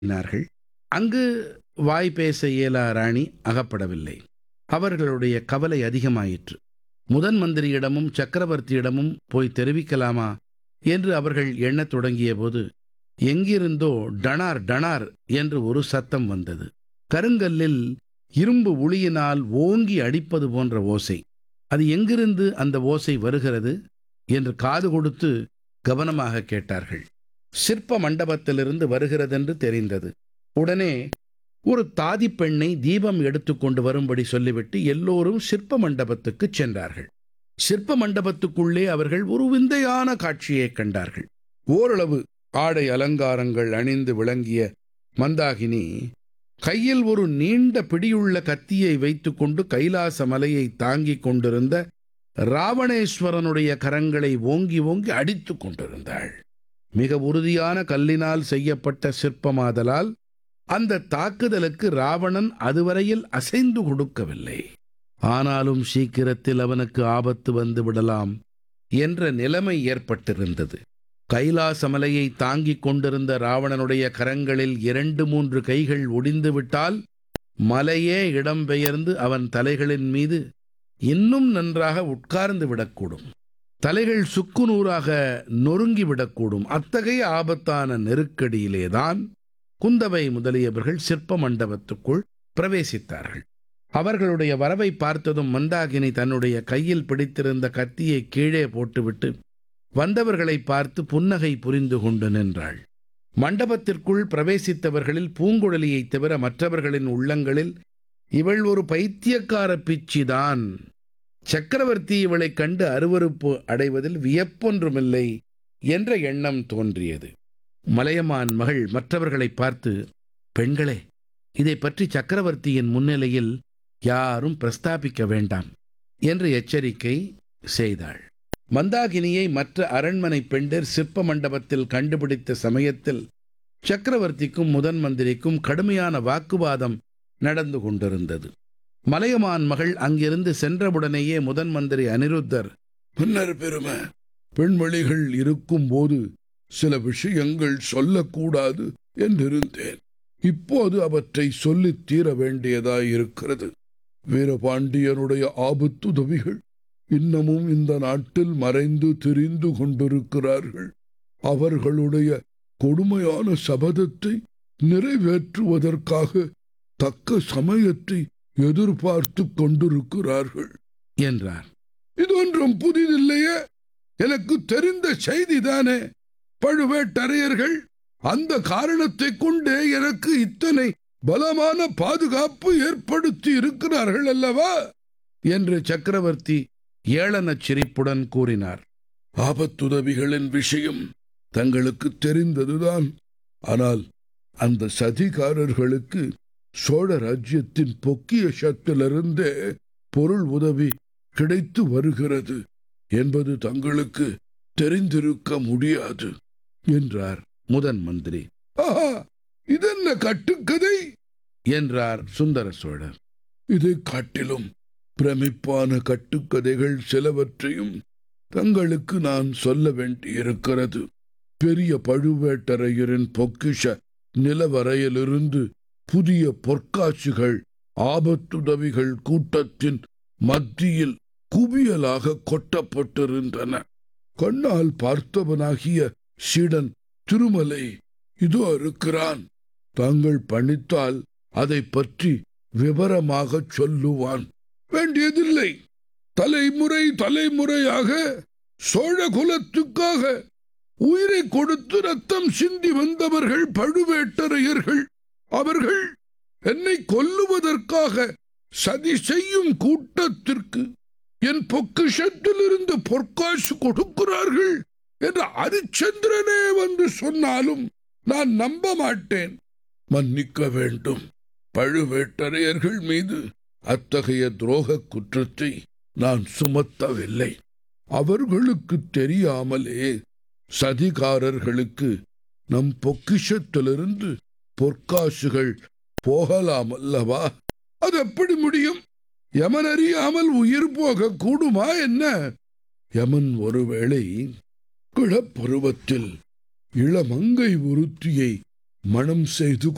நார்கள் அங்கு வாய் பேச இயலா ராணி அகப்படவில்லை அவர்களுடைய கவலை அதிகமாயிற்று முதன் மந்திரியிடமும் சக்கரவர்த்தியிடமும் போய் தெரிவிக்கலாமா என்று அவர்கள் எண்ணத் தொடங்கியபோது எங்கிருந்தோ டனார் டனார் என்று ஒரு சத்தம் வந்தது கருங்கல்லில் இரும்பு உளியினால் ஓங்கி அடிப்பது போன்ற ஓசை அது எங்கிருந்து அந்த ஓசை வருகிறது என்று காது கொடுத்து கவனமாக கேட்டார்கள் சிற்ப மண்டபத்திலிருந்து வருகிறதென்று தெரிந்தது உடனே ஒரு தாதி பெண்ணை தீபம் எடுத்துக்கொண்டு வரும்படி சொல்லிவிட்டு எல்லோரும் சிற்ப மண்டபத்துக்கு சென்றார்கள் சிற்ப மண்டபத்துக்குள்ளே அவர்கள் ஒரு விந்தையான காட்சியைக் கண்டார்கள் ஓரளவு ஆடை அலங்காரங்கள் அணிந்து விளங்கிய மந்தாகினி கையில் ஒரு நீண்ட பிடியுள்ள கத்தியை வைத்துக்கொண்டு கைலாச மலையை தாங்கிக் கொண்டிருந்த ராவணேஸ்வரனுடைய கரங்களை ஓங்கி ஓங்கி அடித்துக் கொண்டிருந்தாள் மிக உறுதியான கல்லினால் செய்யப்பட்ட சிற்பமாதலால் அந்த தாக்குதலுக்கு ராவணன் அதுவரையில் அசைந்து கொடுக்கவில்லை ஆனாலும் சீக்கிரத்தில் அவனுக்கு ஆபத்து வந்து விடலாம் என்ற நிலைமை ஏற்பட்டிருந்தது கைலாச மலையை தாங்கிக் கொண்டிருந்த ராவணனுடைய கரங்களில் இரண்டு மூன்று கைகள் ஒடிந்துவிட்டால் மலையே இடம்பெயர்ந்து அவன் தலைகளின் மீது இன்னும் நன்றாக உட்கார்ந்து விடக்கூடும் தலைகள் சுக்குநூறாக நொறுங்கி விடக்கூடும் அத்தகைய ஆபத்தான நெருக்கடியிலேதான் குந்தவை முதலியவர்கள் சிற்ப மண்டபத்துக்குள் பிரவேசித்தார்கள் அவர்களுடைய வரவை பார்த்ததும் மந்தாகினி தன்னுடைய கையில் பிடித்திருந்த கத்தியை கீழே போட்டுவிட்டு வந்தவர்களை பார்த்து புன்னகை புரிந்து கொண்டு நின்றாள் மண்டபத்திற்குள் பிரவேசித்தவர்களில் பூங்குழலியைத் தவிர மற்றவர்களின் உள்ளங்களில் இவள் ஒரு பைத்தியக்கார பிச்சிதான் சக்கரவர்த்தி இவளைக் கண்டு அருவருப்பு அடைவதில் வியப்பொன்றுமில்லை என்ற எண்ணம் தோன்றியது மலையமான் மகள் மற்றவர்களை பார்த்து பெண்களே இதை பற்றி சக்கரவர்த்தியின் முன்னிலையில் யாரும் பிரஸ்தாபிக்க வேண்டாம் என்று எச்சரிக்கை செய்தாள் மந்தாகினியை மற்ற அரண்மனை பெண்டர் சிற்ப மண்டபத்தில் கண்டுபிடித்த சமயத்தில் சக்கரவர்த்திக்கும் முதன் மந்திரிக்கும் கடுமையான வாக்குவாதம் நடந்து கொண்டிருந்தது மலையமான் மகள் அங்கிருந்து சென்றவுடனேயே முதன் மந்திரி அனிருத்தர் பின்னர் பெருமை பெண்மணிகள் இருக்கும்போது சில விஷயங்கள் சொல்லக்கூடாது என்றிருந்தேன் இப்போது அவற்றை சொல்லித் தீர வேண்டியதாயிருக்கிறது வீரபாண்டியனுடைய ஆபத்துதவிகள் இன்னமும் இந்த நாட்டில் மறைந்து திரிந்து கொண்டிருக்கிறார்கள் அவர்களுடைய கொடுமையான சபதத்தை நிறைவேற்றுவதற்காக தக்க சமயத்தை எதிர்பார்த்து கொண்டிருக்கிறார்கள் என்றார் இதொன்றும் புதிதில்லையே எனக்கு தெரிந்த செய்திதானே பழுவேட்டரையர்கள் அந்த காரணத்தைக் கொண்டே எனக்கு இத்தனை பலமான பாதுகாப்பு ஏற்படுத்தி இருக்கிறார்கள் அல்லவா என்று சக்கரவர்த்தி ஏளனச் சிரிப்புடன் கூறினார் ஆபத்துதவிகளின் விஷயம் தங்களுக்கு தெரிந்ததுதான் ஆனால் அந்த சதிகாரர்களுக்கு சோழ ராஜ்யத்தின் பொக்கியஷத்திலிருந்தே பொருள் உதவி கிடைத்து வருகிறது என்பது தங்களுக்கு தெரிந்திருக்க முடியாது என்றார் முதன் மந்திரி ஆஹா இதென்ன கட்டுக்கதை என்றார் சுந்தர சோழர் இதை காட்டிலும் பிரமிப்பான கட்டுக்கதைகள் சிலவற்றையும் தங்களுக்கு நான் சொல்ல வேண்டியிருக்கிறது பெரிய பழுவேட்டரையரின் பொக்கிஷ நிலவரையிலிருந்து புதிய பொற்காட்சிகள் ஆபத்துதவிகள் கூட்டத்தின் மத்தியில் குவியலாக கொட்டப்பட்டிருந்தன கண்ணால் பார்த்தவனாகிய சீடன் திருமலை இதோ இருக்கிறான் தாங்கள் பணித்தால் அதை பற்றி விவரமாகச் சொல்லுவான் வேண்டியதில்லை தலைமுறை தலைமுறையாக சோழ குலத்துக்காக உயிரை கொடுத்து ரத்தம் சிந்தி வந்தவர்கள் பழுவேட்டரையர்கள் அவர்கள் என்னை கொல்லுவதற்காக சதி செய்யும் கூட்டத்திற்கு என் பொக்கிஷத்திலிருந்து பொற்காசு கொடுக்கிறார்கள் என்று அரிச்சந்திரனே வந்து சொன்னாலும் நான் நம்ப மாட்டேன் மன்னிக்க வேண்டும் பழுவேட்டரையர்கள் மீது அத்தகைய துரோக குற்றத்தை நான் சுமத்தவில்லை அவர்களுக்கு தெரியாமலே சதிகாரர்களுக்கு நம் பொக்கிஷத்திலிருந்து பொற்காசுகள் போகலாம் அல்லவா அது எப்படி முடியும் யமன் அறியாமல் உயிர் போக கூடுமா என்ன யமன் ஒருவேளை கிழப்பருவத்தில் இளமங்கை ஒருத்தியை மணம் செய்து